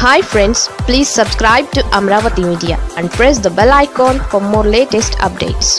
hi friends please subscribe to Amaravati media and press the bell icon for more latest updates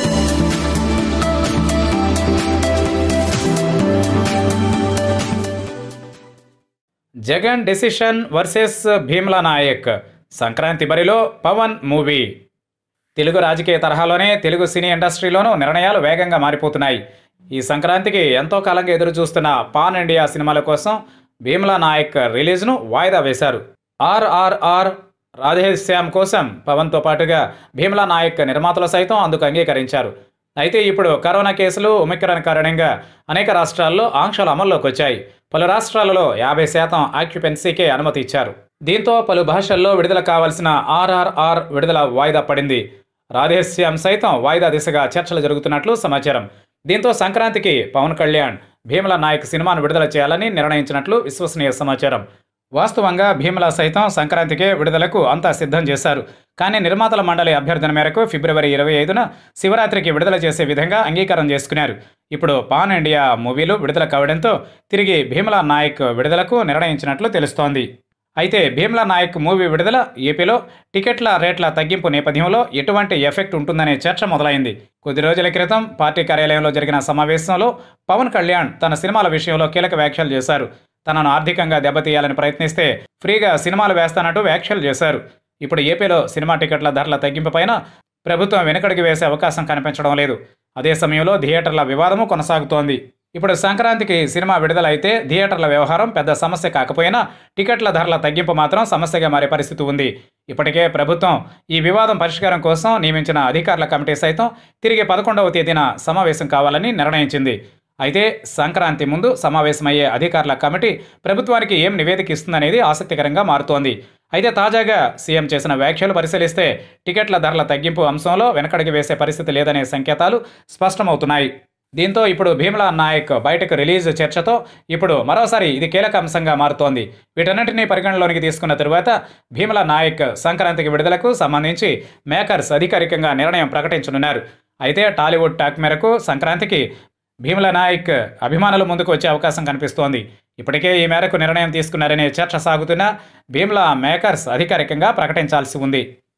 Jagan decision versus Bheemla Nayak Sankranti బరిలో Pawan movie Telugu రాజకీయ తరహాలోనే తెలుగు సినీ ఇండస్ట్రీలోనూ నిర్ణయాలు వేగంగా మారిపోతున్నాయి ఈ సంక్రాంతికి ఎంతో కాలంగా ఎదురు చూస్తున్న పాన్ ఇండియా సినిమాల కోసం భీమ్లా నాయక్ రిలీజ్ను వాయిదా వేశారు ఆర్ఆర్ఆర్ రాధేశ్యామ్ కోసం పవన్తో పాటుగా భీమ్లా నాయక్ నిర్మాతలు సైతం అందుకు అంగీకరించారు అయితే ఇప్పుడు కరోనా కేసులు ఒమిక్రాన్ కారణంగా అనేక రాష్ట్రాల్లో ఆంక్షలు అమల్లోకి వచ్చాయి పలు రాష్ట్రాలలో యాభై శాతం ఆక్యుపెన్సీకే అనుమతి ఇచ్చారు దీంతో పలు భాషల్లో విడుదల కావాల్సిన ఆర్ఆర్ఆర్ విడుదల వాయిదా పడింది రాధేశ్యామ్ సైతం వాయిదా దిశగా చర్చలు జరుగుతున్నట్లు సమాచారం దీంతో సంక్రాంతికి పవన్ కళ్యాణ్ భీమల నాయక్ సినిమాను విడుదల చేయాలని నిర్ణయించినట్లు విశ్వసనీయ సమాచారం వాస్తవంగా భీమల సైతం సంక్రాంతికే విడుదలకు అంతా సిద్ధం చేశారు కానీ నిర్మాతల మండలి అభ్యర్థన మేరకు ఫిబ్రవరి ఇరవై ఐదున శివరాత్రికి విడుదల చేసే విధంగా అంగీకారం చేసుకున్నారు ఇప్పుడు పాన్ ఇండియా మూవీలు విడుదల కావడంతో తిరిగి భీమల నాయక్ విడుదలకు నిర్ణయించినట్లు తెలుస్తోంది అయితే భీమ్లా నాయక్ మూవీ విడుదల ఏపీలో టికెట్ల రేట్ల తగ్గింపు నేపథ్యంలో ఎటువంటి ఎఫెక్ట్ ఉంటుందనే చర్చ మొదలైంది కొద్ది రోజుల క్రితం పార్టీ కార్యాలయంలో జరిగిన సమావేశంలో పవన్ కళ్యాణ్ తన సినిమాల విషయంలో కీలక వ్యాఖ్యలు చేశారు తనను ఆర్థికంగా దెబ్బతీయాలని ప్రయత్నిస్తే ఫ్రీగా సినిమాలు వేస్తానంటూ వ్యాఖ్యలు చేశారు ఇప్పుడు ఏపీలో సినిమా టికెట్ల ధరల తగ్గింపు పైన ప్రభుత్వం వెనుకడికి వేసే అవకాశం కనిపించడం లేదు అదే సమయంలో థియేటర్ల వివాదము కొనసాగుతోంది ఇప్పుడు సంక్రాంతికి సినిమా విడుదల అయితే థియేటర్ల వ్యవహారం పెద్ద సమస్య కాకపోయినా టికెట్ల ధరల తగ్గింపు మాత్రం సమస్యగా మారే పరిస్థితి ఉంది ఇప్పటికే ప్రభుత్వం ఈ వివాదం పరిష్కారం కోసం నియమించిన అధికారుల కమిటీ సైతం తిరిగి పదకొండవ తేదీన సమావేశం కావాలని నిర్ణయించింది అయితే సంక్రాంతి ముందు సమావేశమయ్యే అధికారుల కమిటీ ప్రభుత్వానికి ఏం నివేదిక ఇస్తుందనేది ఆసక్తికరంగా మారుతోంది అయితే తాజాగా సీఎం చేసిన వ్యాఖ్యలు పరిశీలిస్తే టికెట్ల ధరల తగ్గింపు అంశంలో వెనకడికి వేసే పరిస్థితి లేదనే సంకేతాలు స్పష్టమవుతున్నాయి దీంతో ఇప్పుడు భీమలా నాయక్ బయటకు రిలీజ్ చర్చతో ఇప్పుడు మరోసారి ఇది కీలక అంశంగా మారుతోంది వీటన్నింటినీ పరిగణనలోనికి తీసుకున్న తరువాత భీమలా నాయక్ సంక్రాంతికి విడుదలకు సంబంధించి మేకర్స్ అధికారికంగా నిర్ణయం ప్రకటించనున్నారు అయితే టాలీవుడ్ టాక్ మేరకు సంక్రాంతికి భీమల నాయక్ అభిమానులు ముందుకు వచ్చే అవకాశం కనిపిస్తోంది ఇప్పటికే ఈ మేరకు నిర్ణయం తీసుకున్నారనే చర్చ సాగుతున్నా భీమ్లా మేకర్స్ అధికారికంగా ప్రకటించాల్సి ఉంది